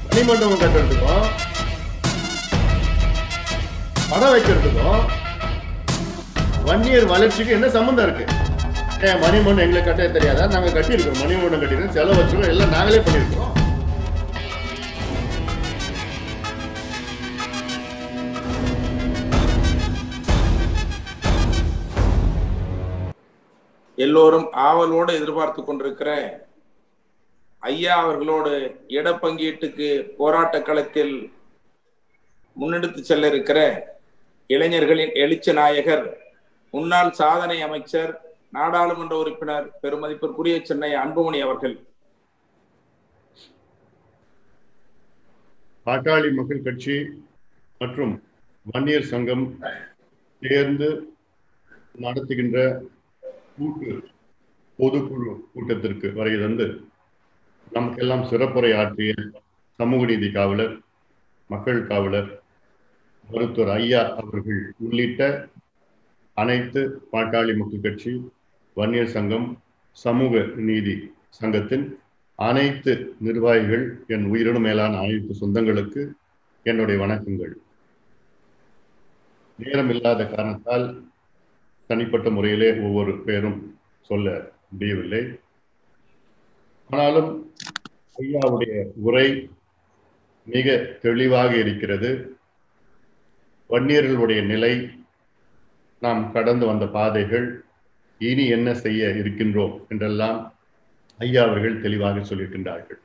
மணிமண்டபம் கட்டுறதுக்கும் படம் வைக்கிறதுக்கும் வன்னியர் வளர்ச்சிக்கு என்ன சம்மந்தம் இருக்கு ஏன் மணிமண்டபம் எங்களுக்கு கட்ட தெரியாதா நாங்க கட்டியிருக்கோம் மணிமண்டபம் கட்டியிருக்கோம் செலவு வச்சிருக்கோம் எல்லாம் நாங்களே பண்ணியிருக்கோம் எல்லோரும் ஆவலோடு எதிர்பார்த்து கொண்டிருக்கிற ஐயா அவர்களோடு இடப்பங்கீட்டுக்கு போராட்ட களத்தில் முன்னெடுத்து செல்ல இருக்கிற இளைஞர்களின் எழுச்சி நாயகர் முன்னாள் சாதனை அமைச்சர் நாடாளுமன்ற உறுப்பினர் பெருமதிப்பிற்குரிய சென்னை அன்புமணி அவர்கள் பாட்டாளி மக்கள் கட்சி மற்றும் வன்னியர் சங்கம் சேர்ந்து நடத்துகின்ற கூட்டு பொதுக்குழு கூட்டத்திற்கு வரை தந்து நமக்கெல்லாம் சிறப்புரை ஆற்றிய சமூக நீதி காவலர் மக்கள் காவலர் மருத்துவர் ஐயா அவர்கள் உள்ளிட்ட அனைத்து பாட்டாளி மக்கள் கட்சி வன்னியர் சங்கம் சமூக நீதி சங்கத்தின் அனைத்து நிர்வாகிகள் என் உயிரினும் மேலான அனைத்து சொந்தங்களுக்கு என்னுடைய வணக்கங்கள் நேரம் இல்லாத காரணத்தால் தனிப்பட்ட முறையிலே ஒவ்வொரு பேரும் சொல்ல முடியவில்லை ஆனாலும் ஐயாவுடைய உரை மிக தெளிவாக இருக்கிறது வன்னியர்களுடைய நிலை நாம் கடந்து வந்த பாதைகள் இனி என்ன செய்ய இருக்கின்றோம் என்றெல்லாம் ஐயா அவர்கள் தெளிவாக சொல்லியிருக்கின்றார்கள்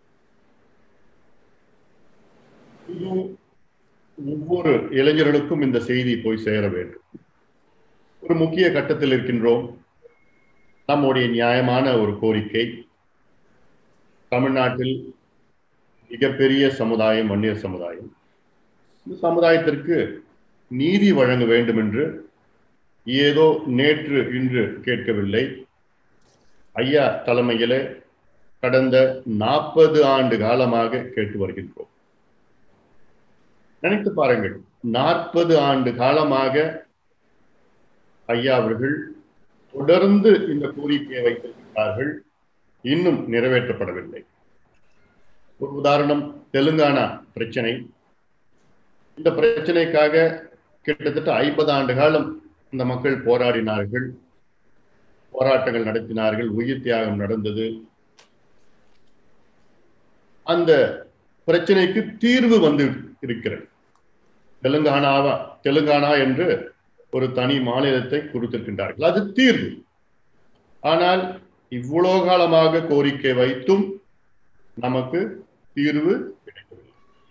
இது ஒவ்வொரு இளைஞர்களுக்கும் இந்த செய்தி போய் சேர வேண்டும் ஒரு முக்கிய கட்டத்தில் இருக்கின்றோம் நம்முடைய நியாயமான ஒரு கோரிக்கை தமிழ்நாட்டில் மிகப்பெரிய சமுதாயம் வன்னியர் சமுதாயம் இந்த சமுதாயத்திற்கு நீதி வழங்க வேண்டும் என்று ஏதோ நேற்று இன்று கேட்கவில்லை ஐயா தலைமையிலே கடந்த நாற்பது ஆண்டு காலமாக கேட்டு வருகின்றோம் நினைத்து பாருங்கள் நாற்பது ஆண்டு காலமாக ஐயா அவர்கள் தொடர்ந்து இந்த கோரிக்கையை வைத்திருக்கிறார்கள் இன்னும் நிறைவேற்றப்படவில்லை ஒரு உதாரணம் தெலுங்கானா பிரச்சனை இந்த பிரச்சனைக்காக கிட்டத்தட்ட ஐம்பது ஆண்டு காலம் இந்த மக்கள் போராடினார்கள் போராட்டங்கள் நடத்தினார்கள் உயிர் தியாகம் நடந்தது அந்த பிரச்சனைக்கு தீர்வு வந்து இருக்கிறது தெலுங்கானாவா தெலுங்கானா என்று ஒரு தனி மாநிலத்தை கொடுத்திருக்கின்றார்கள் அது தீர்வு ஆனால் இவ்வளோ காலமாக கோரிக்கை வைத்தும் நமக்கு தீர்வு கிடைக்கவில்லை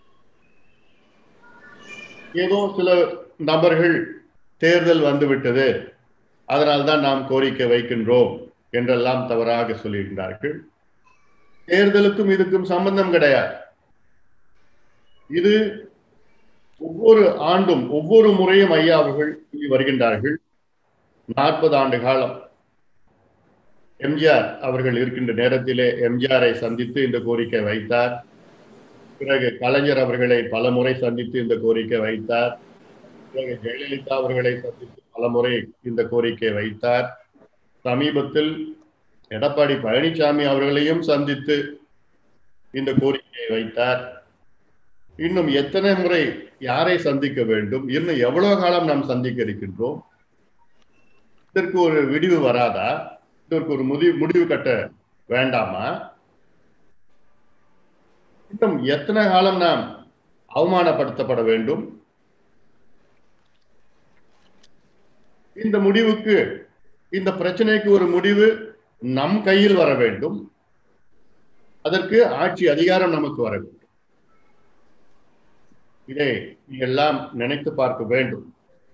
ஏதோ சில நபர்கள் தேர்தல் வந்துவிட்டது அதனால்தான் நாம் கோரிக்கை வைக்கின்றோம் என்றெல்லாம் தவறாக சொல்லியிருக்கிறார்கள் தேர்தலுக்கும் இதுக்கும் சம்பந்தம் கிடையாது இது ஒவ்வொரு ஆண்டும் ஒவ்வொரு முறையும் ஐயா அவர்கள் சொல்லி வருகின்றார்கள் நாற்பது ஆண்டு காலம் எம்ஜிஆர் அவர்கள் இருக்கின்ற நேரத்திலே எம்ஜிஆரை சந்தித்து இந்த கோரிக்கை வைத்தார் பிறகு கலைஞர் அவர்களை பல முறை சந்தித்து இந்த கோரிக்கை வைத்தார் பிறகு ஜெயலலிதா அவர்களை சந்தித்து பல முறை இந்த கோரிக்கை வைத்தார் சமீபத்தில் எடப்பாடி பழனிசாமி அவர்களையும் சந்தித்து இந்த கோரிக்கையை வைத்தார் இன்னும் எத்தனை முறை யாரை சந்திக்க வேண்டும் இன்னும் எவ்வளவு காலம் நாம் சந்திக்க இருக்கின்றோம் இதற்கு ஒரு விடிவு வராதா இதற்கு ஒரு முடிவு முடிவு கட்ட வேண்டாமா இன்னும் எத்தனை காலம் நாம் அவமானப்படுத்தப்பட வேண்டும் இந்த முடிவுக்கு இந்த பிரச்சனைக்கு ஒரு முடிவு நம் கையில் வர வேண்டும் அதற்கு ஆட்சி அதிகாரம் நமக்கு வர வேண்டும் இதை எல்லாம் நினைத்து பார்க்க வேண்டும்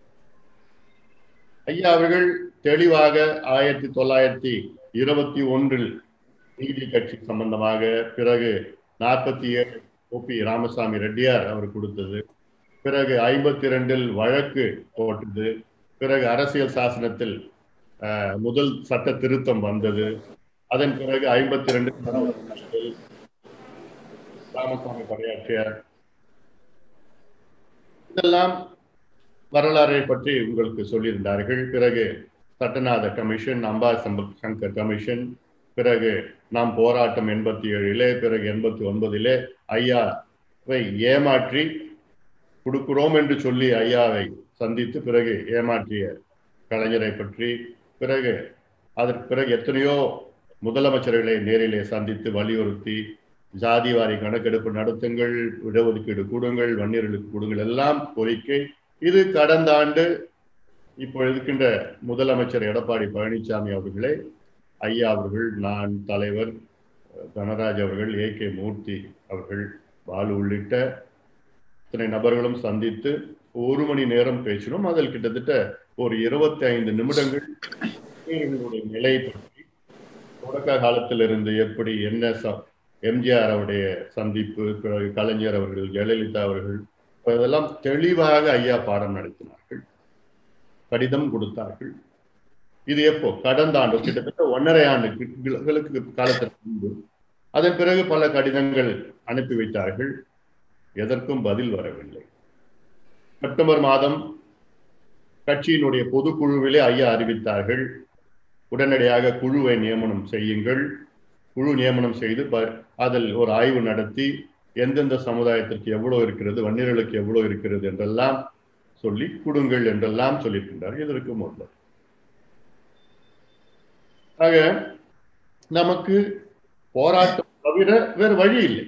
ஐயா அவர்கள் தெளிவாக ஆயிரத்தி தொள்ளாயிரத்தி இருபத்தி ஒன்றில் நீதி கட்சி சம்பந்தமாக பிறகு நாற்பத்தி ஏழு ஓபி ராமசாமி ரெட்டியார் அவர் கொடுத்தது பிறகு ஐம்பத்தி ரெண்டில் வழக்கு போட்டது பிறகு அரசியல் சாசனத்தில் முதல் சட்ட திருத்தம் வந்தது அதன் பிறகு ஐம்பத்தி ரெண்டு ராமசாமி படையாற்றியார் இதெல்லாம் வரலாறை பற்றி உங்களுக்கு சொல்லியிருந்தார்கள் பிறகு Sattanatha commission Ambasankar commission பிறகு நாம் போராட்டம் எண்பத்தி ஏழிலே பிறகு எண்பத்தி ஒன்பதிலே ஐயா ஏமாற்றி கொடுக்கிறோம் என்று சொல்லி ஐயாவை சந்தித்து பிறகு ஏமாற்றிய கலைஞரை பற்றி பிறகு அதற்கு பிறகு எத்தனையோ முதலமைச்சர்களை நேரிலே சந்தித்து வலியுறுத்தி ஜாதி வாரி கணக்கெடுப்பு நடத்துங்கள் இடஒதுக்கீடு கூடுங்கள் வன்னியர்களுக்கு கூடுங்கள் எல்லாம் கோரிக்கை இது கடந்த ஆண்டு இப்போ இருக்கின்ற முதலமைச்சர் எடப்பாடி பழனிசாமி அவர்களே ஐயா அவர்கள் நான் தலைவர் தனராஜ் அவர்கள் ஏ கே மூர்த்தி அவர்கள் பாலு உள்ளிட்ட இத்தனை நபர்களும் சந்தித்து ஒரு மணி நேரம் பேசினோம் அதில் கிட்டத்தட்ட ஒரு இருபத்தி ஐந்து நிமிடங்கள் இவர்களுடைய நிலை பற்றி தொடக்க காலத்திலிருந்து எப்படி என்ன எம்ஜிஆர் அவருடைய சந்திப்பு பிறகு கலைஞர் அவர்கள் ஜெயலலிதா அவர்கள் இதெல்லாம் தெளிவாக ஐயா பாடம் நடத்தினார்கள் கடிதம் கொடுத்தார்கள் இது எப்போ கடந்த ஆண்டு கிட்டத்தட்ட ஒன்றரை ஆண்டுகளுக்கு காலத்திற்கு முன்பு அதன் பிறகு பல கடிதங்கள் அனுப்பி வைத்தார்கள் எதற்கும் பதில் வரவில்லை செப்டம்பர் மாதம் கட்சியினுடைய பொதுக்குழுவிலே ஐயா அறிவித்தார்கள் உடனடியாக குழுவை நியமனம் செய்யுங்கள் குழு நியமனம் செய்து அதில் ஒரு ஆய்வு நடத்தி எந்தெந்த சமுதாயத்திற்கு எவ்வளவு இருக்கிறது வன்னியர்களுக்கு எவ்வளவு இருக்கிறது என்றெல்லாம் சொல்லி கொடுங்கள் என்றெல்லாம் சொல்லியிருக்கின்றார் இதற்கு முன்பு ஆக நமக்கு போராட்டம் தவிர வேறு வழி இல்லை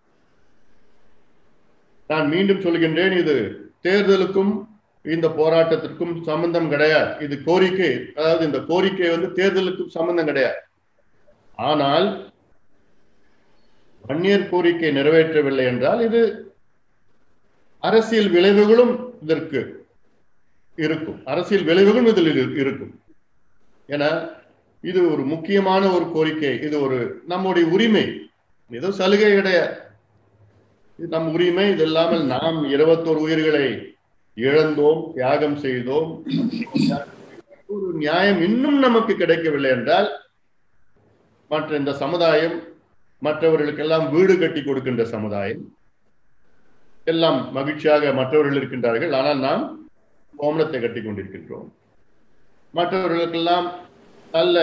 நான் மீண்டும் சொல்கின்றேன் இது தேர்தலுக்கும் இந்த போராட்டத்திற்கும் சம்பந்தம் கிடையாது இது கோரிக்கை அதாவது இந்த கோரிக்கை வந்து தேர்தலுக்கும் சம்பந்தம் கிடையாது ஆனால் வன்னியர் கோரிக்கை நிறைவேற்றவில்லை என்றால் இது அரசியல் விளைவுகளும் இதற்கு இருக்கும் அரசியல் விளைவுகளும் இதில் இருக்கும் ஏன்னா இது ஒரு முக்கியமான ஒரு கோரிக்கை இது ஒரு நம்முடைய உரிமை ஏதோ சலுகை கிடையாது இது நம் உரிமை இது இல்லாமல் நாம் இருபத்தோரு உயிர்களை இழந்தோம் தியாகம் செய்தோம் ஒரு நியாயம் இன்னும் நமக்கு கிடைக்கவில்லை என்றால் மற்ற இந்த சமுதாயம் மற்றவர்களுக்கெல்லாம் வீடு கட்டி கொடுக்கின்ற சமுதாயம் எல்லாம் மகிழ்ச்சியாக மற்றவர்கள் இருக்கின்றார்கள் ஆனால் நாம் கோமணத்தை கட்டி கொண்டிருக்கின்றோம் மற்றவர்களுக்கெல்லாம் நல்ல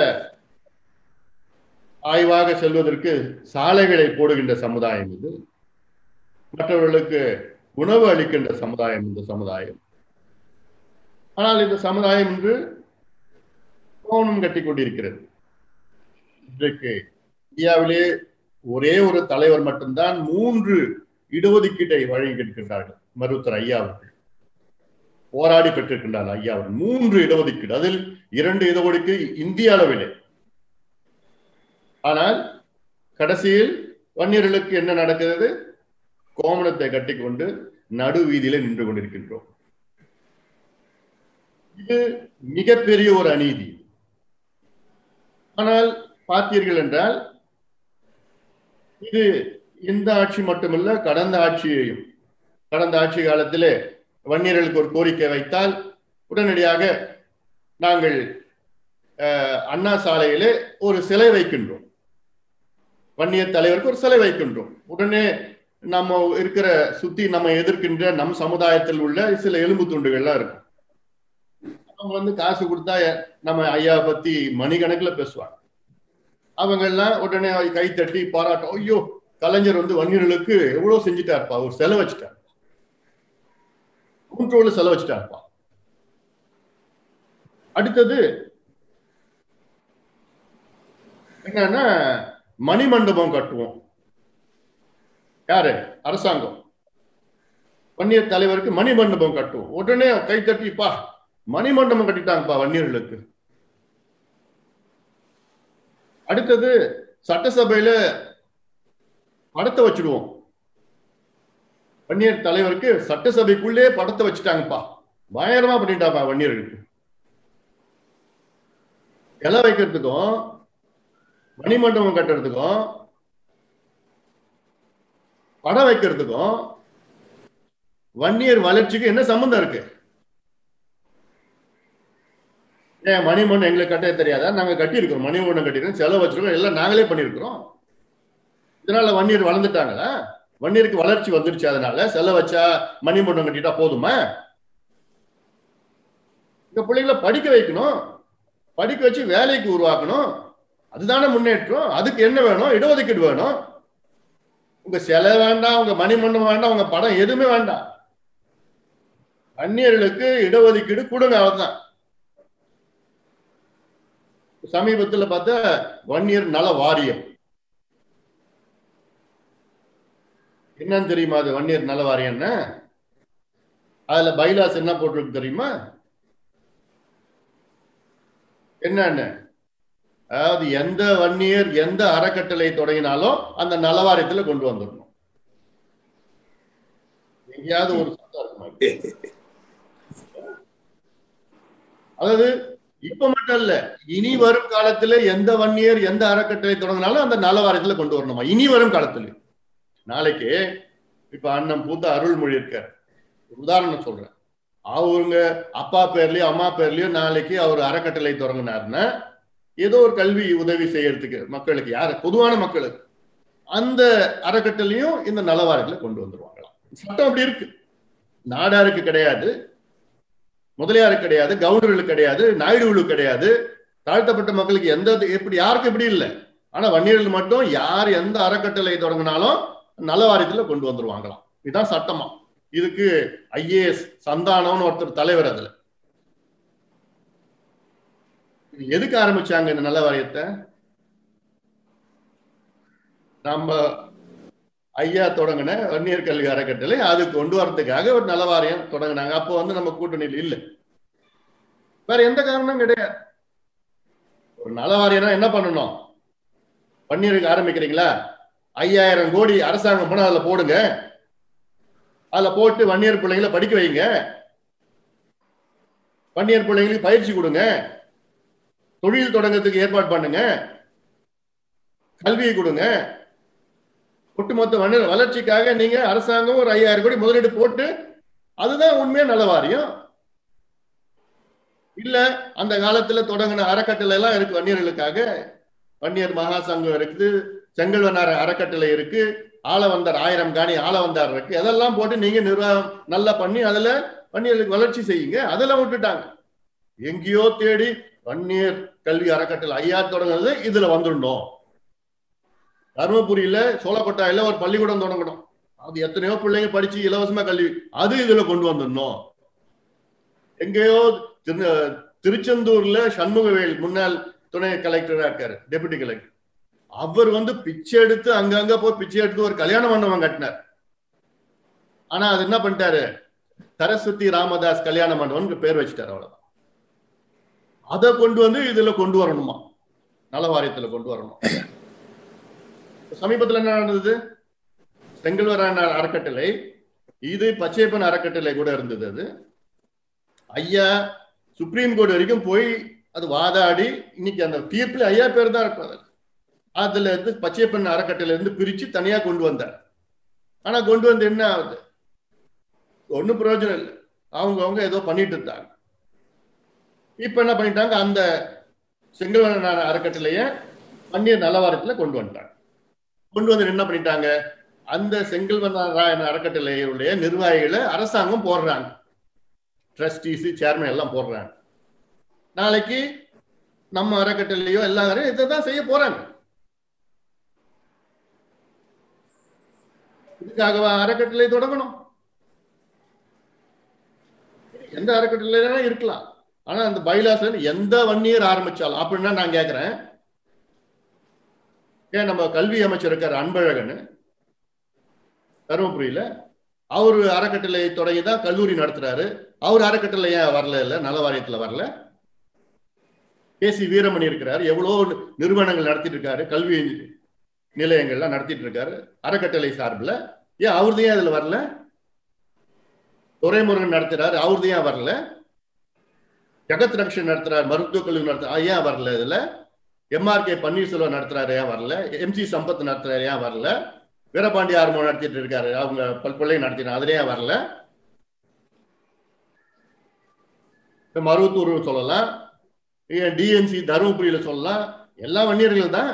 ஆய்வாக செல்வதற்கு சாலைகளை போடுகின்ற சமுதாயம் இது மற்றவர்களுக்கு உணவு அளிக்கின்ற சமுதாயம் இந்த சமுதாயம் ஆனால் இந்த சமுதாயம் இன்று கோணம் கட்டி கொண்டிருக்கிறது இன்றைக்கு இந்தியாவிலே ஒரே ஒரு தலைவர் மட்டும்தான் மூன்று இடஒதுக்கீட்டை வழங்கியிருக்கின்றார்கள் மருத்துவர் ஐயா அவர்கள் போராடி பெற்றிருக்கின்றார் ஐயா அவர்கள் மூன்று இடஒதுக்கீடு அதில் இரண்டு இடஒதுக்கீடு இந்திய அளவிலே ஆனால் கடைசியில் வன்னியர்களுக்கு என்ன நடக்கிறது கோமணத்தை கட்டிக்கொண்டு நடு வீதியில நின்று கொண்டிருக்கின்றோம் இது மிகப்பெரிய ஒரு அநீதி ஆனால் பார்த்தீர்கள் என்றால் இது இந்த ஆட்சி மட்டுமல்ல கடந்த ஆட்சியையும் கடந்த ஆட்சி காலத்திலே வன்னியர்களுக்கு ஒரு கோரிக்கை வைத்தால் உடனடியாக நாங்கள் அண்ணா சாலையிலே ஒரு சிலை வைக்கின்றோம் வன்னியர் தலைவருக்கு ஒரு சிலை வைக்கின்றோம் உடனே நம்ம இருக்கிற சுத்தி நம்ம எதிர்க்கின்ற நம் சமுதாயத்தில் உள்ள சில எலும்பு துண்டுகள்லாம் இருக்கும் அவங்க வந்து காசு கொடுத்தா நம்ம ஐயா பத்தி மணிக்கணக்கில் பேசுவாங்க அவங்க எல்லாம் உடனே கை தட்டி பாராட்டம் ஐயோ கலைஞர் வந்து வன்னியர்களுக்கு எவ்வளவு செஞ்சுட்டாருப்பா அவர் செலவு வச்சுட்டார் மூன்றோடு செலவு வச்சுட்டாருப்பா அடுத்தது என்னன்னா மணிமண்டபம் கட்டுவோம் யாரு அரசாங்கம் வன்னியர் தலைவருக்கு மணிமண்டபம் கட்டுவோம் உடனே கை தட்டிப்பா மணிமண்டபம் கட்டிட்டாங்கப்பா வன்னியர்களுக்கு அடுத்தது சட்டசபையில படத்தை வச்சுடுவோம் வன்னியர் தலைவருக்கு சட்டசபைக்குள்ளே படத்தை வச்சுட்டாங்கப்பா பயங்கரமா பண்ணிட்டாப்பா வன்னியர்களுக்கு இலை வைக்கிறதுக்கும் மணிமண்டபம் கட்டுறதுக்கும் படம் வைக்கிறதுக்கும் வன்னியர் வளர்ச்சிக்கு என்ன சம்பந்தம் இருக்கு ஏன் மணிமண்டபம் எங்களுக்கு கட்ட தெரியாதா நாங்க கட்டியிருக்கோம் மணிமண்டபம் கட்டியிருக்கோம் செலவு வச்சிருக்கோம் எல்லாம் நாங்களே பண்ணியிருக்கிறோம் இதனால வன்னியர் வளர்ந்துட்டாங்களா வன்னியருக்கு வளர்ச்சி வந்துருச்சு அதனால செலவு வச்சா மணிமண்டபம் கட்டிட்டா போதுமா இந்த பிள்ளைங்களை படிக்க வைக்கணும் படிக்க வச்சு வேலைக்கு உருவாக்கணும் அதுதானே முன்னேற்றம் அதுக்கு என்ன வேணும் இடஒதுக்கீடு வேணும் உங்க சிலை வேண்டாம் உங்க மணிமண்டபம் வேண்டாம் உங்க படம் எதுவுமே வேண்டாம் அந்நியர்களுக்கு இடஒதுக்கீடு கொடுங்க அவ்வளவுதான் சமீபத்துல பார்த்தா வன்னியர் நல வாரியம் என்னன்னு தெரியுமா அது வன்னியர் நல வாரியம்னா அதுல பைலாஸ் என்ன போட்டிருக்கு தெரியுமா என்னன்னு அதாவது எந்த வன்னியர் எந்த அறக்கட்டளை தொடங்கினாலும் அந்த நலவாரியத்துல கொண்டு வந்துடணும் எங்கேயாவது ஒரு சட்டம் இருக்குமா அதாவது இப்ப மட்டும் இல்ல இனி வரும் காலத்துல எந்த வன்னியர் எந்த அறக்கட்டளை தொடங்கினாலும் அந்த நலவாரியத்துல கொண்டு வரணுமா இனி வரும் காலத்துல நாளைக்கு இப்ப அண்ணன் பூத்த அருள்மொழி இருக்கார் உதாரணம் சொல்றேன் அவங்க அப்பா பேர்லயோ அம்மா பேர்லயோ நாளைக்கு அவர் அறக்கட்டளை தொடங்கினாருன்னா ஏதோ ஒரு கல்வி உதவி செய்யறதுக்கு மக்களுக்கு யாரு பொதுவான மக்களுக்கு அந்த அறக்கட்டளையும் இந்த நலவாரத்துல கொண்டு வந்துருவாங்களாம் சட்டம் அப்படி இருக்கு நாடாருக்கு கிடையாது முதலியாருக்கு கிடையாது கவுண்டர்களுக்கு கிடையாது நாயுடுகளுக்கு கிடையாது தாழ்த்தப்பட்ட மக்களுக்கு எந்த எப்படி யாருக்கு எப்படி இல்லை ஆனா வன்னியர்கள் மட்டும் யார் எந்த அறக்கட்டளை தொடங்கினாலும் நலவாரியத்துல கொண்டு வந்துருவாங்களாம் இதுதான் சட்டமா இதுக்கு ஐஏஎஸ் சந்தானம்னு ஒருத்தர் தலைவர் அதுல எதுக்கு ஆரம்பிச்சாங்க இந்த நல்ல வாரியத்தை நம்ம ஐயா தொடங்கின வன்னியர் கல்வி அறக்கட்டளை அது கொண்டு வரதுக்காக ஒரு நல வாரியம் தொடங்கினாங்க அப்போ வந்து நம்ம கூட்டணியில் இல்லை வேற எந்த காரணமும் கிடையாது ஒரு நல வாரியம்னா என்ன பண்ணணும் வன்னியருக்கு ஆரம்பிக்கிறீங்களா ஐயாயிரம் கோடி அரசாங்கம் போனா அதுல போடுங்க அதுல போட்டு வன்னியர் பிள்ளைங்களை படிக்க வைங்க வன்னியர் பிள்ளைங்களுக்கு பயிற்சி கொடுங்க தொழில் தொடங்கத்துக்கு ஏற்பாடு பண்ணுங்க கல்வியை கொடுங்க ஒட்டுமொத்த வன்னியர் வளர்ச்சிக்காக நீங்க அரசாங்கம் ஒரு ஐயாயிரம் கோடி முதலீடு போட்டு அதுதான் உண்மையா நல்ல வாரியம் இல்ல அந்த காலத்துல தொடங்கின அறக்கட்டளை எல்லாம் இருக்கு வன்னியர்களுக்காக வன்னியர் மகா சங்கம் இருக்குது செங்கல்வனார் அறக்கட்டளை இருக்கு ஆள வந்தார் ஆயிரம் காணி ஆள வந்தார் இருக்கு அதெல்லாம் போட்டு நீங்க நிர்வாகம் நல்லா பண்ணி அதுல வன்னியர்களுக்கு வளர்ச்சி செய்யுங்க அதெல்லாம் விட்டுட்டாங்க எங்கேயோ தேடி வன்னியர் கல்வி அறக்கட்டளை ஐயா தொடங்குறது இதுல வந்துடணும் தருமபுரியில சோழக்கொட்டாயில ஒரு பள்ளிக்கூடம் தொடங்கணும் அது எத்தனையோ பிள்ளைங்க படிச்சு இலவசமா கல்வி அது இதுல கொண்டு வந்துடணும் எங்கேயோ திருச்செந்தூர்ல சண்முகவேல் முன்னாள் துணை கலெக்டரா இருக்காரு டெபுட்டி கலெக்டர் அவர் வந்து பிச்சை எடுத்து அங்கங்க போய் பிச்சை எடுத்து ஒரு கல்யாண மண்டபம் கட்டினார் ஆனா அது என்ன பண்ணிட்டாரு சரஸ்வதி ராமதாஸ் கல்யாண மண்டபம் பேர் வச்சுட்டாரு அவ்வளவுதான் அதை கொண்டு வந்து இதுல கொண்டு வரணுமா நலவாரியத்துல கொண்டு வரணும் சமீபத்துல என்ன நடந்தது செங்கல்வரான அறக்கட்டளை இது பச்சையப்பன் அறக்கட்டளை கூட இருந்தது அது ஐயா சுப்ரீம் கோர்ட் வரைக்கும் போய் அது வாதாடி இன்னைக்கு அந்த தீர்ப்புல ஐயா பேர் தான் இருக்கும் அதில் அதுல இருந்து பச்சையப்பன் அறக்கட்டளை இருந்து பிரிச்சு தனியா கொண்டு வந்தார் ஆனா கொண்டு வந்து என்ன ஆகுது ஒன்னும் பிரயோஜனம் இல்லை அவங்க அவங்க ஏதோ பண்ணிட்டு இருந்தாங்க இப்ப என்ன பண்ணிட்டாங்க அந்த செங்கல்வன அறக்கட்டளைய வன்னியர் நலவாரத்துல கொண்டு வந்துட்டாங்க கொண்டு வந்து என்ன பண்ணிட்டாங்க அந்த செங்கல்வனாராயண அறக்கட்டளையுடைய நிர்வாகிகளை அரசாங்கம் போடுறாங்க ட்ரஸ்டீஸ் சேர்மன் எல்லாம் போடுறாங்க நாளைக்கு நம்ம அறக்கட்டளையோ எல்லாரும் இதை தான் செய்ய போறாங்க இதுக்காக அறக்கட்டளை தொடங்கணும் எந்த அறக்கட்டளை இருக்கலாம் ஆனா அந்த பைலாஸ்ல எந்த வன்னியர் ஆரம்பிச்சாலும் அப்படின்னா நான் கேக்குறேன் ஏன் நம்ம கல்வி அமைச்சர் இருக்காரு அன்பழகன் தருமபுரியில அவர் அறக்கட்டளை தொடங்கி தான் கல்லூரி நடத்துறாரு அவர் அறக்கட்டளை ஏன் வரல இல்ல நல வாரியத்துல வரல கே சி வீரமணி இருக்கிறார் எவ்வளவு நிறுவனங்கள் நடத்திட்டு இருக்காரு கல்வி நிலையங்கள்லாம் நடத்திட்டு இருக்காரு அறக்கட்டளை சார்பில் ஏன் அவரது ஏன் அதுல வரல துரைமுருகன் நடத்துறாரு அவரது ஏன் வரல ஜெகத் ரக்ஷன் நடத்துறாரு மருத்துவக் கல்வி நடத்துற ஏன் வரல இதுல எம்ஆர்கே பன்னீர்செல்வம் நடத்துறாரு ஏன் வரல எம்சி சம்பத் நடத்துறாரு ஏன் வரல வீரபாண்டி ஆர்மோ நடத்திட்டு இருக்காரு அவங்க பல்கொள்ளை நடத்தினா அதுல ஏன் வரல மருவத்தூர் சொல்லலாம் டிஎன்சி தருமபுரியில சொல்லலாம் எல்லா வன்னியர்கள் தான்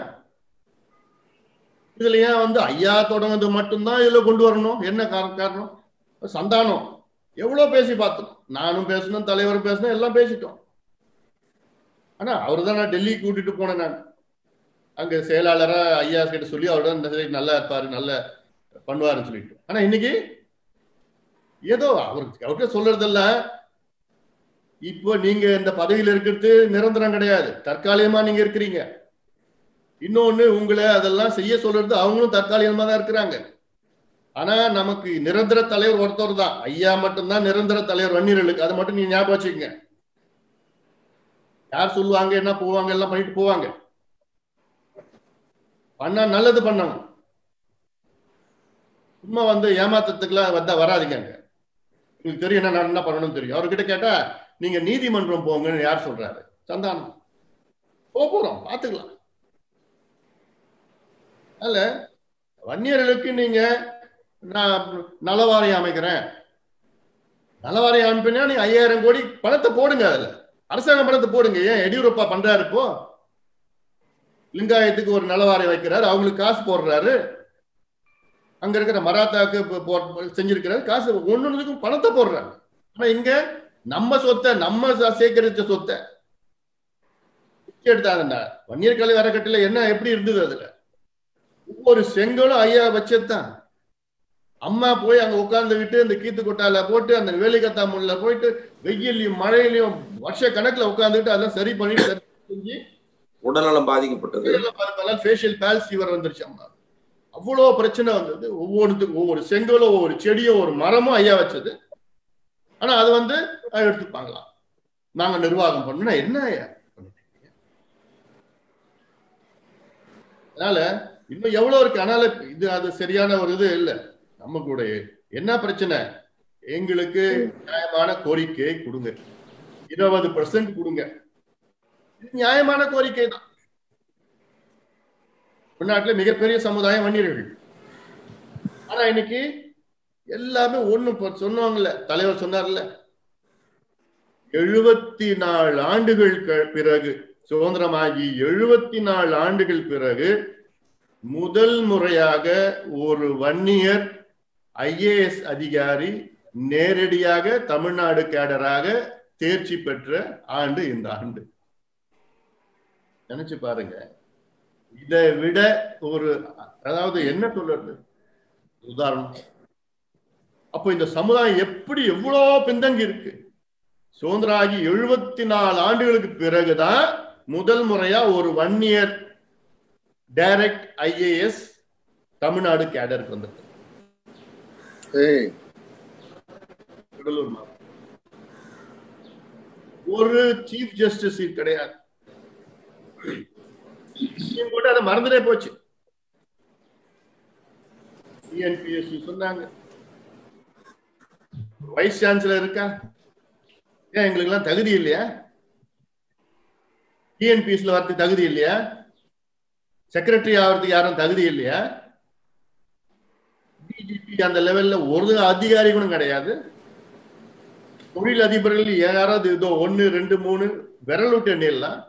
இதுல ஏன் வந்து ஐயா தொடங்குறது மட்டும்தான் இதுல கொண்டு வரணும் என்ன காரணம் சந்தானம் எவ்வளவு பேசி பார்த்தோம் நானும் பேசணும் தலைவரும் பேசணும் எல்லாம் பேசிட்டோம் ஆனா அவரு தான் நான் டெல்லி கூட்டிட்டு போனேன் நான் அங்க செயலாளரா ஐயா கிட்ட சொல்லி அவர் தான் நல்லா இருப்பாரு நல்ல பண்ணுவாருன்னு சொல்லிட்டு ஆனா இன்னைக்கு ஏதோ அவருக்கு அவர்கிட்ட சொல்றதெல்லாம் இப்போ நீங்க இந்த பதவியில் இருக்கிறது நிரந்தரம் கிடையாது தற்காலிகமா நீங்க இருக்கிறீங்க இன்னொன்னு உங்களை அதெல்லாம் செய்ய சொல்றது அவங்களும் தற்காலிகமா தான் இருக்கிறாங்க ஆனா நமக்கு நிரந்தர தலைவர் ஒருத்தர் தான் ஐயா மட்டும்தான் நிரந்தர தலைவர் வன்னியர்களுக்கு அதை மட்டும் நீங்க ஞாபகம் வச்சுக்கங்க யார் சொல்லுவாங்க என்ன போவாங்க எல்லாம் பண்ணிட்டு போவாங்க பண்ணா நல்லது பண்ணணும் சும்மா வந்து ஏமாத்தத்துக்குலாம் வந்தா வராதிங்க அங்க உங்களுக்கு தெரியும் என்ன நான் என்ன பண்ணணும்னு தெரியும் அவர்கிட்ட கேட்டா நீங்க நீதிமன்றம் போங்கன்னு யார் சொல்றாரு சந்தானம் போக போறோம் பாத்துக்கலாம் அதனால வன்னியர்களுக்கு நீங்க நான் நலவாரியம் அமைக்கிறேன் நலவாரியம் அமைப்பினா நீங்க ஐயாயிரம் கோடி பணத்தை போடுங்க அதுல அரசாங்க பணத்தை போடுங்க ஏன் எடியூரப்பா பண்றாரு இப்போ லிங்காயத்துக்கு ஒரு நலவாரியம் வைக்கிறாரு அவங்களுக்கு காசு போடுறாரு அங்க இருக்கிற மராத்தாக்கு இப்போ போ- செஞ்சிருக்கிறாரு காசு ஒன்னொன்னுக்கும் பணத்தை போடுறாங்க ஆனா இங்க நம்ம சொத்தை நம்ம ச- சேகரிச்ச சொத்தை பிச்சை எடுத்தாங்கண்ணா வன்னியர் கலை அறக்கட்டளை என்ன எப்படி இருந்தது அதுல ஒவ்வொரு செங்கலும் ஐயா வச்சதுதான் அம்மா போய் அங்க உட்கார்ந்து விட்டு இந்த கீத்து கொட்டால போட்டு அந்த வேலிகத்தா முள்ள போயிட்டு வெயிலையும் மழையிலையும் வருஷ கணக்குல உட்கார்ந்துட்டு அதெல்லாம் சரி பண்ணிட்டு சரி செஞ்சு உடல்நலம் பாதிக்கப்பட்டது ஃபேஷியல் பேல்ஸ் ஃபீவர் வந்துருச்சு அம்மா அவ்வளோ பிரச்சனை வந்தது ஒவ்வொருத்துக்கும் ஒவ்வொரு செங்கலும் ஒவ்வொரு செடியும் ஒரு மரமும் ஐயா வச்சது ஆனா அது வந்து அஹ், எடுத்துப்பாங்களாம் நாங்க நிர்வாகம் பண்ணோம்னா என்ன ஐயா பண்ணிட்டீங்க? அதனால இன்னும் எவ்வளவு இருக்கு அதனால இது அது சரியான ஒரு இது இல்ல நமக்கு என்ன பிரச்சனை எங்களுக்கு நியாயமான கோரிக்கையை கொடுங்க இருபது பர்சன்ட் கொடுங்க இது நியாயமான கோரிக்கை தான் தமிழ்நாட்டுல மிகப்பெரிய சமுதாயம் வன்னியர்கள் ஆனா இன்னைக்கு எல்லாமே ஒண்ணு இப்ப சொன்னாங்கல்ல தலைவர் சொன்னார்ல எழுபத்தி நாலு ஆண்டுகள் க- பிறகு சுதந்திரமாகி எழுபத்தி நாலு ஆண்டுகள் பிறகு முதல் முறையாக ஒரு வன்னியர் ஐஏஎஸ் அதிகாரி நேரடியாக தமிழ்நாடு கேடராக தேர்ச்சி பெற்ற ஆண்டு இந்த ஆண்டு நினைச்சு பாருங்க இதை விட ஒரு அதாவது என்ன சொல்றது உதாரணம் அப்போ இந்த சமுதாயம் எப்படி எவ்வளவு பின்தங்கி இருக்கு சுதந்திரம் ஆகி எழுபத்தி நாலு ஆண்டுகளுக்கு பிறகுதான் முதல் முறையா ஒரு one year direct IAS Tamil Nadu கேடருக்கு வந்திருக்கு ஏய் கடலூர் மாவட்டம் ஒரு சீஃப் ஜஸ்டிஸ் கிடையாது சுப்ரீம் கோர்ட் அதை மறந்துட்டே போச்சு டிஎன்பிஎஸ்சி சொன்னாங்க வைஸ் சான்சலர் இருக்கா ஏன் எங்களுக்கு எல்லாம் தகுதி இல்லையா டிஎன்பிஎஸ்ல வரதுக்கு தகுதி இல்லையா செக்ரட்டரி ஆகிறதுக்கு யாரும் தகுதி இல்லையா டிஜிபி அந்த லெவல்ல ஒரு அதிகாரி கூட கிடையாது தொழில் அதிபர்கள் யாராவது இதோ ஒன்னு ரெண்டு மூணு விரல் விட்டு எண்ணிடலாம்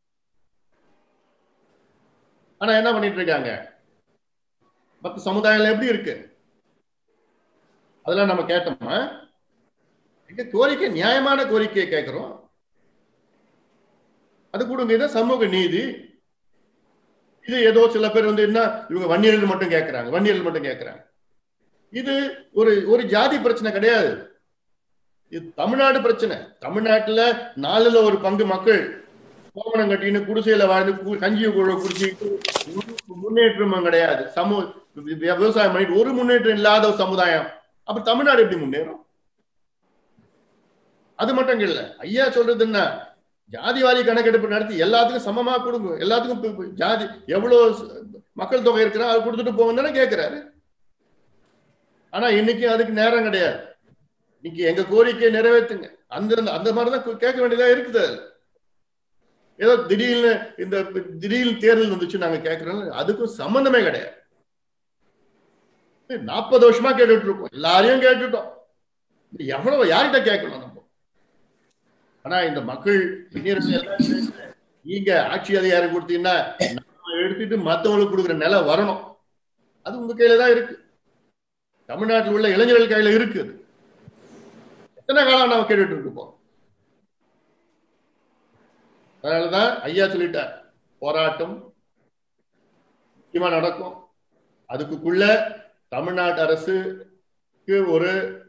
ஆனா என்ன பண்ணிட்டு இருக்காங்க மத்த சமுதாயம்ல எப்படி இருக்கு அதெல்லாம் நம்ம கேட்டோமா எங்க கோரிக்கை நியாயமான கோரிக்கையை கேட்கிறோம் அது கொடுங்க இதான் சமூக நீதி இது ஏதோ சில பேர் வந்து என்ன இவங்க வன்னியர்கள் மட்டும் கேட்கறாங்க வன்னியர்கள் மட்டும் கேட்கறாங்க இது ஒரு ஒரு ஜாதி பிரச்சனை கிடையாது இது தமிழ்நாடு பிரச்சனை தமிழ்நாட்டுல நாலுல ஒரு பங்கு மக்கள் கோமணம் கட்டின்னு குடிசையில வாழ்ந்து கு- கஞ்சி குழ குடிச்சிட்டு ஒரு முன்னேற்றமும் கிடையாது சமூக வி- விவசாயம் பண்ணிட்டு ஒரு முன்னேற்றம் இல்லாத ஒரு சமுதாயம் அப்ப தமிழ்நாடு எப்படி முன்னேறும் அது மட்டும் இல்ல ஐயா சொல்றது என்ன ஜாதிவாரி கணக்கெடுப்பு நடத்தி எல்லாத்துக்கும் சமமா கொடுங்க எல்லாத்துக்கும் இப்ப- இப்ப ஜாதி எவ்வளவு ச- மக்கள் தொகை இருக்கிறா அது கொடுத்துட்டு போங்க தானே கேட்கிறாரு ஆனா இன்னைக்கு அதுக்கு நேரம் கிடையாது இன்னைக்கு எங்க கோரிக்கையை நிறைவேற்றுங்க அந்த அந்த மாதிரிதான் கு- கேட்க வேண்டியதா இருக்குது அதுல. ஏதோ திடீர்னு இந்த திடீர்னு தேர்தல் வந்துச்சு நாங்க கேட்கறோம் அதுக்கும் சம்பந்தமே கிடையாது நாற்பது வருஷமா கேட்டுட்டு இருக்கோம் எல்லாரையும் கேட்டுட்டோம் இது எவ்வளவு யார்கிட்ட கேட்கணும் நம்ம ஆனா இந்த மக்கள் இளைஞர்கள் எல்லாம் சேர்ந்து, நீங்க ஆட்சி அதிகாரம் கொடுத்தீங்கன்னா நம்ம எடுத்துட்டு மத்தவங்களுக்கு கொடுக்குற நிலை வரணும் அது உங்க கையில தான் இருக்கு தமிழ்நாட்டில் உள்ள இளைஞர்கள் கையில இருக்கு அது. எத்தனை காலம் நாம கேட்டுட்டு இருக்கோம் அதனாலதான் ஐயா சொல்லிட்டார் போராட்டம் முக்கியமா நடக்கும் அதுக்குள்ள தமிழ்நாடு அரசுக்கு ஒரு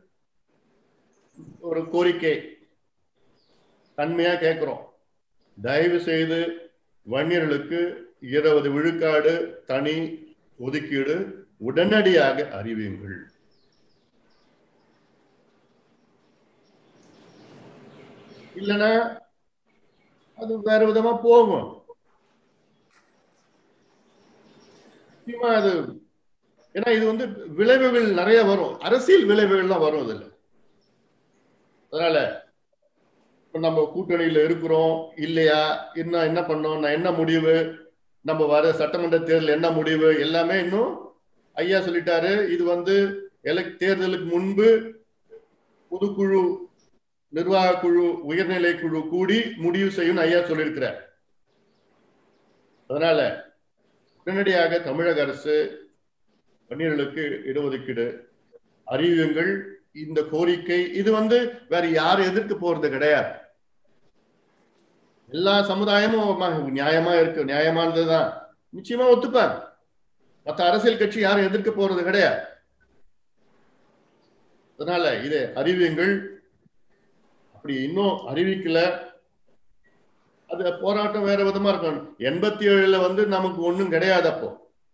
ஒரு கோரிக்கை தன்மையா கேட்கிறோம் தயவு செய்து வன்னியர்களுக்கு இருபது விழுக்காடு தனி ஒதுக்கீடு உடனடியாக அறிவியுங்கள் இல்லைன்னா அது வேற விதமா போகும் நிச்சயமா அது ஏன்னா இது வந்து விளைவுகள் நிறைய வரும் அரசியல் விளைவுகள்லாம் வரும் இதுல அதனால இப்ப நம்ம கூட்டணியில இருக்கிறோம் இல்லையா இன்னும் என்ன பண்ணோம் நான் என்ன முடிவு நம்ம வர சட்டமன்ற தேர்தல் என்ன முடிவு எல்லாமே இன்னும் ஐயா சொல்லிட்டாரு இது வந்து எலக் தேர்தலுக்கு முன்பு பொதுக்குழு நிர்வாக குழு உயர்நிலை குழு கூடி முடிவு செய்யும் ஐயா சொல்லியிருக்கிறார் அதனால உடனடியாக தமிழக அரசு வன்னியர்களுக்கு இடஒதுக்கீடு அறிவியுங்கள் இந்த கோரிக்கை இது வந்து வேற யாரும் எதிர்த்து போறது கிடையாது எல்லா சமுதாயமும் நியாயமா இருக்கு நியாயமானதுதான் நிச்சயமா ஒத்துப்பாங்க மற்ற அரசியல் கட்சி யாரும் எதிர்க்க போறது கிடையாது அதனால இதை அறிவியுங்கள் அப்படி இன்னும் அறிவிக்கல அது போராட்டம் வேற விதமா இருக்கும் எண்பத்தி ஏழுல வந்து நமக்கு ஒண்ணும் கிடையாது அப்போ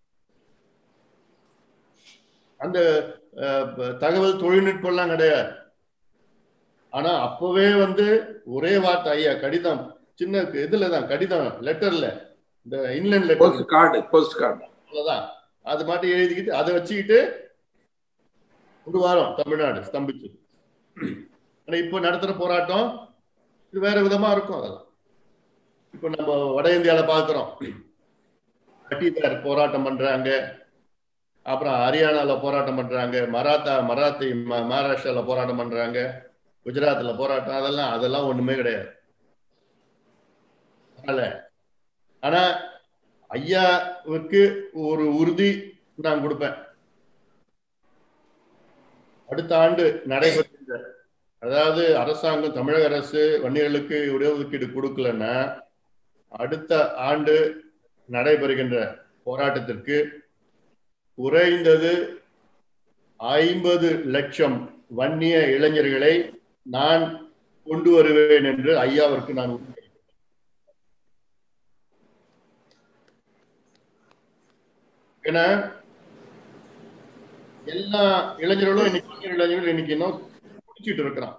அந்த தகவல் தொழில்நுட்பம் எல்லாம் கிடையாது ஆனா அப்பவே வந்து ஒரே வார்த்தை ஐயா கடிதம் சின்ன இதுலதான் கடிதம் லெட்டர்ல இந்த inland letter card post card அவ்வளவுதான் அது மட்டும் எழுதிக்கிட்டு அதை வச்சுக்கிட்டு ஒரு வாரம் தமிழ்நாடு ஸ்தம்பிச்சு ஆனா இப்போ நடத்துற போராட்டம் இது வேற விதமா இருக்கும் அதெல்லாம் இப்ப நம்ம வட இந்தியால பாக்குறோம் பட்டிதார் போராட்டம் பண்றாங்க அப்புறம் ஹரியானால போராட்டம் பண்றாங்க மராத்தா மராத்தி மகாராஷ்டிரால போராட்டம் பண்றாங்க குஜராத்ல போராட்டம் அதெல்லாம் அதெல்லாம் ஒண்ணுமே கிடையாது அதனால ஆனா ஐயாவுக்கு ஒரு உறுதி நான் கொடுப்பேன் அடுத்த ஆண்டு நடைபெற்ற அதாவது அரசாங்கம் தமிழக அரசு வன்னியர்களுக்கு இடஒதுக்கீடு கொடுக்கலன்னா அடுத்த ஆண்டு நடைபெறுகின்ற போராட்டத்திற்கு குறைந்தது ஐம்பது லட்சம் வன்னிய இளைஞர்களை நான் கொண்டு வருவேன் என்று ஐயாவிற்கு நான் ஏன்னா எல்லா இளைஞர்களும் இன்னைக்கு இளைஞர்கள் இன்னைக்கு இன்னும் குடிச்சிட்டு இருக்கிறான்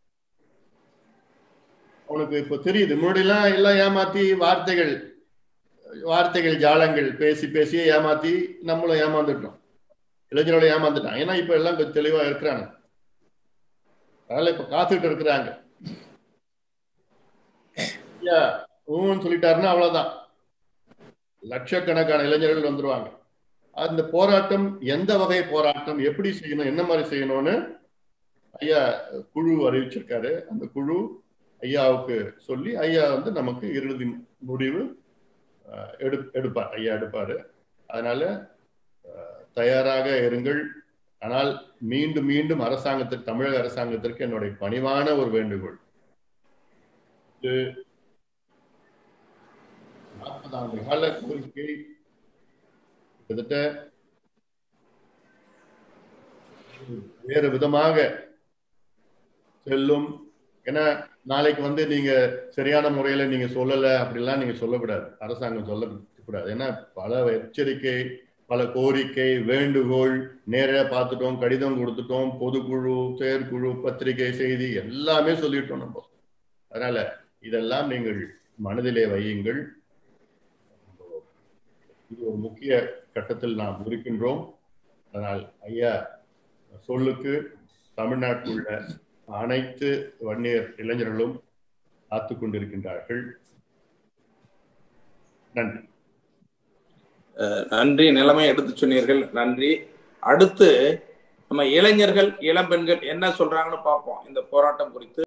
அவனுக்கு இப்ப தெரியுது முன்னாடிலாம் எல்லாம் ஏமாத்தி வார்த்தைகள் வார்த்தைகள் ஜாலங்கள் பேசி பேசியே ஏமாத்தி நம்மளும் ஏமாந்துட்டோம் இளைஞரோட ஏமாந்துட்டான் ஏன்னா இப்ப எல்லாம் கொஞ்சம் தெளிவா இருக்கிறாங்க அதனால இப்ப காத்துட்டு இருக்கிறாங்க ஊன்னு சொல்லிட்டாருன்னா அவ்வளவுதான் லட்சக்கணக்கான இளைஞர்கள் வந்துருவாங்க அந்த போராட்டம் எந்த வகை போராட்டம் எப்படி செய்யணும் என்ன மாதிரி செய்யணும்னு ஐயா குழு அறிவிச்சிருக்காரு அந்த குழு ஐயாவுக்கு சொல்லி ஐயா வந்து நமக்கு இறுதி முடிவு எடு எடுப்பார் ஐயா எடுப்பாரு அதனால தயாராக இருங்கள் ஆனால் மீண்டும் மீண்டும் அரசாங்கத்திற்கு தமிழக அரசாங்கத்திற்கு என்னுடைய பணிவான ஒரு வேண்டுகோள் இது நாற்பது ஆண்டு கால கோரிக்கை கிட்டத்தட்ட வேறு விதமாக செல்லும் ஏன்னா நாளைக்கு வந்து நீங்க சரியான முறையில நீங்க சொல்லல அப்படிலாம் நீங்க சொல்லக்கூடாது அரசாங்கம் சொல்லக்கூடாது ஏன்னா பல எச்சரிக்கை பல கோரிக்கை வேண்டுகோள் நேர பார்த்துட்டோம் கடிதம் கொடுத்துட்டோம் பொதுக்குழு செயற்குழு பத்திரிகை செய்தி எல்லாமே சொல்லிட்டோம் நம்ம அதனால இதெல்லாம் நீங்கள் மனதிலே வையுங்கள் இது ஒரு முக்கிய கட்டத்தில் நாம் இருக்கின்றோம் அதனால் ஐயா சொல்லுக்கு தமிழ்நாட்டில் உள்ள அனைத்து வன்னியர் இளைஞர்களும் காத்து கொண்டிருக்கின்றார்கள் நன்றி நன்றி நிலைமை எடுத்து சொன்னீர்கள் நன்றி அடுத்து நம்ம இளைஞர்கள் இளம்பெண்கள் என்ன சொல்றாங்கன்னு பார்ப்போம் இந்த போராட்டம் குறித்து